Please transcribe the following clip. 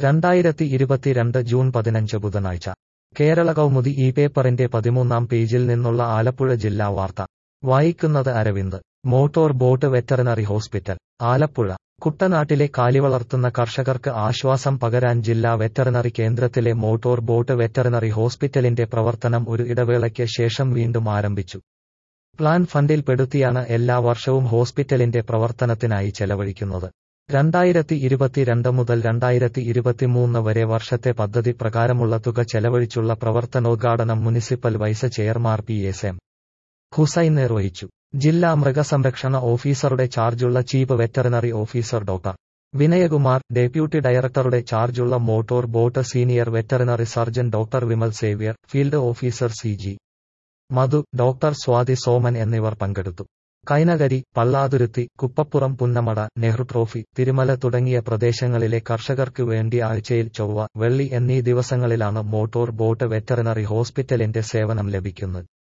രണ്ടായിരത്തി ഇരുപത്തിരണ്ട് ജൂൺ പതിനഞ്ച് ബുധനാഴ്ച കേരള കൗമുദി ഈ പേപ്പറിന്റെ പതിമൂന്നാം പേജിൽ നിന്നുള്ള ആലപ്പുഴ ജില്ലാ വാർത്ത വായിക്കുന്നത് Aravind motor boat veterinary hospital Alappuzha കുട്ടനാട്ടിലെ കാലിവളർത്തുന്ന കർഷകർക്ക് ആശ്വാസം പകരാൻ ജില്ലാ വെറ്ററിനറി കേന്ദ്രത്തിലെ മോട്ടോർ ബോട്ട് വെറ്ററിനറി ഹോസ്പിറ്റലിന്റെ പ്രവർത്തനം ഒരു ഇടവേളയ്ക്ക് ശേഷം വീണ്ടും ആരംഭിച്ചു പ്ലാൻ ഫണ്ടിൽ പെടുത്തിയാണ് എല്ലാ വർഷവും ഹോസ്പിറ്റലിന്റെ പ്രവർത്തനത്തിനായി ചെലവഴിക്കുന്നത് രണ്ടായിരത്തി ഇരുപത്തിരണ്ട് മുതൽ രണ്ടായിരത്തി ഇരുപത്തിമൂന്ന് വരെ വർഷത്തെ പദ്ധതി പ്രകാരമുള്ള തുക ചെലവഴിച്ചുള്ള പ്രവർത്തനോദ്ഘാടനം municipal vice chairman P S M Hussain നിർവഹിച്ചു ജില്ലാ മൃഗസംരക്ഷണ ഓഫീസറുടെ ചാർജുള്ള chief veterinary officer doctor Vinayakumar deputy ഡയറക്ടറുടെ ചാർജുള്ള motor boat senior veterinary surgeon doctor Vimal Xavier field officer C G Madhu doctor Swathi Soman എന്നിവർ പങ്കെടുത്തു കൈനകരി പള്ളാതുരുത്തി കുപ്പപ്പുറം പുന്നമട നെഹ്റു ട്രോഫി തിരുമല തുടങ്ങിയ പ്രദേശങ്ങളിലെ കർഷകർക്ക് വേണ്ടി ആഴ്ചയിൽ ചൊവ്വ വെള്ളി എന്നീ ദിവസങ്ങളിലാണ് മോട്ടോർ ബോട്ട് വെറ്ററിനറി ഹോസ്പിറ്റലിന്റെ സേവനം ലഭിക്കുന്നത്